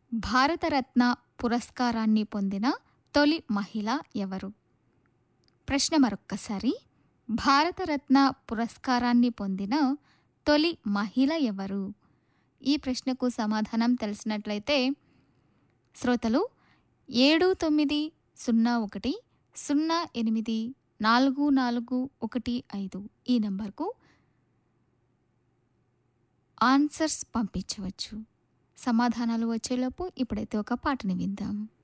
భారతరత్న పురస్కారాన్ని పొందిన తొలి మహిళ ఎవరు ప్రశ్న మరొక్కసారి భారతరత్న పురస్కారాన్ని పొందిన తొలి మహిళ ఎవరు ఈ ప్రశ్నకు సమాధానం తెలిసినట్లయితే శ్రోతలు ఏడు తొమ్మిది సున్నా ఒకటి సున్నా ఎనిమిది నాలుగు నాలుగు ఒకటి ఐదు ఈ నంబర్కు ఆన్సర్స్ పంపించవచ్చు సమాధానాలు వచ్చేలోపు ఇప్పుడైతే ఒక పాటని విందాం